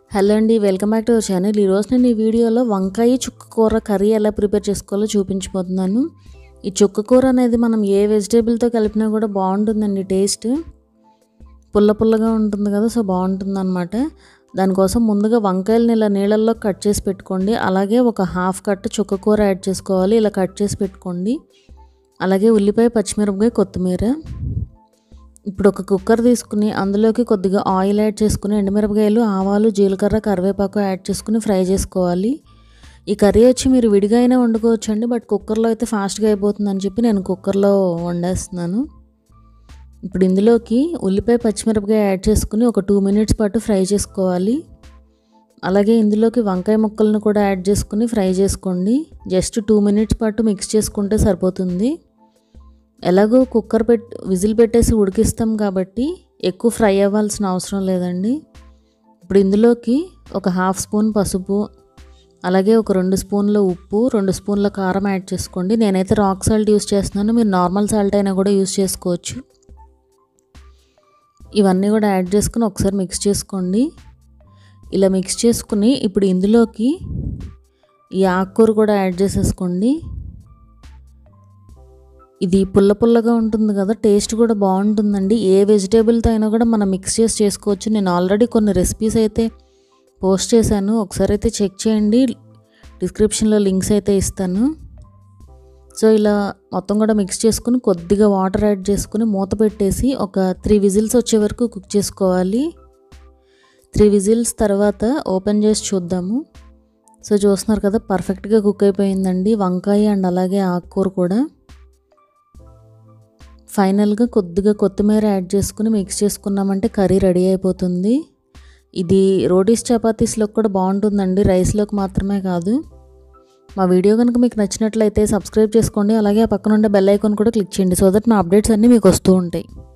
hello అండి welcome back to our channel ఈరోజు నేను ఈ వీడియోలో వంకాయ చుక్క కూర కర్రీ ఎలా ప్రిపేర్ చేసుకోవాలో చూపించబోతున్నాను ఈ చుక్క కూర అనేది మనం ఏ వెజిటేబుల్తో కలిపినా కూడా బాగుంటుందండి టేస్ట్ పుల్ల పుల్లగా ఉంటుంది కదా సో బాగుంటుంది అనమాట దానికోసం ముందుగా వంకాయలని ఇలా నీళ్ళల్లో కట్ చేసి పెట్టుకోండి అలాగే ఒక హాఫ్ కట్ చుక్క కూర యాడ్ చేసుకోవాలి ఇలా కట్ చేసి పెట్టుకోండి అలాగే ఉల్లిపాయ పచ్చిమిరపకాయ కొత్తిమీర ఇప్పుడు ఒక కుక్కర్ తీసుకుని అందులోకి కొద్దిగా ఆయిల్ యాడ్ చేసుకుని ఎండుమిరపకాయలు ఆవాలు జీలకర్ర కరివేపాకు యాడ్ చేసుకుని ఫ్రై చేసుకోవాలి ఈ కర్రీ వచ్చి మీరు విడిగా అయినా వండుకోవచ్చు అండి బట్ కుక్కర్లో అయితే ఫాస్ట్గా అయిపోతుందని చెప్పి నేను కుక్కర్లో వండేస్తున్నాను ఇప్పుడు ఇందులోకి ఉల్లిపాయ పచ్చిమిరపకాయ యాడ్ చేసుకుని ఒక టూ మినిట్స్ పాటు ఫ్రై చేసుకోవాలి అలాగే ఇందులోకి వంకాయ ముక్కలను కూడా యాడ్ చేసుకుని ఫ్రై చేసుకోండి జస్ట్ టూ మినిట్స్ పాటు మిక్స్ చేసుకుంటే సరిపోతుంది ఎలాగో కుక్కర్ పెట్ విజిల్ పెట్టేసి ఉడికిస్తాం కాబట్టి ఎక్కువ ఫ్రై అవ్వాల్సిన అవసరం లేదండి ఇప్పుడు ఇందులోకి ఒక హాఫ్ స్పూన్ పసుపు అలాగే ఒక రెండు స్పూన్ల ఉప్పు రెండు స్పూన్ల కారం యాడ్ చేసుకోండి నేనైతే రాక్ సాల్ట్ యూస్ చేస్తున్నాను మీరు నార్మల్ సాల్ట్ అయినా కూడా యూస్ చేసుకోవచ్చు ఇవన్నీ కూడా యాడ్ చేసుకుని ఒకసారి మిక్స్ చేసుకోండి ఇలా మిక్స్ చేసుకుని ఇప్పుడు ఇందులోకి ఈ ఆకుకూర కూడా యాడ్ చేసేసుకోండి ఇది పుల్ల పుల్లగా ఉంటుంది కదా టేస్ట్ కూడా బాగుంటుందండి ఏ వెజిటేబుల్తో అయినా కూడా మనం మిక్స్ చేసి చేసుకోవచ్చు నేను ఆల్రెడీ కొన్ని రెసిపీస్ అయితే పోస్ట్ చేశాను ఒకసారి అయితే చెక్ చేయండి డిస్క్రిప్షన్లో లింక్స్ అయితే ఇస్తాను సో ఇలా మొత్తం కూడా మిక్స్ చేసుకుని కొద్దిగా వాటర్ యాడ్ చేసుకుని మూత పెట్టేసి ఒక త్రీ విజిల్స్ వచ్చే వరకు కుక్ చేసుకోవాలి త్రీ విజిల్స్ తర్వాత ఓపెన్ చేసి చూద్దాము సో చూస్తున్నారు కదా పర్ఫెక్ట్గా కుక్ అయిపోయిందండి వంకాయ అండ్ అలాగే ఆకుకూర కూడా ఫైనల్గా కొద్దిగా కొత్తిమీర యాడ్ చేసుకుని మిక్స్ చేసుకున్నామంటే కర్రీ రెడీ అయిపోతుంది ఇది రోటీస్ చపాతీస్లోకి కూడా బాగుంటుందండి రైస్లోకి మాత్రమే కాదు మా వీడియో కనుక మీకు నచ్చినట్లయితే సబ్స్క్రైబ్ చేసుకోండి అలాగే ఆ పక్కన ఉండే బెల్ ఐకాన్ కూడా క్లిక్ చేయండి సో దట్ నా అప్డేట్స్ అన్నీ మీకు వస్తూ ఉంటాయి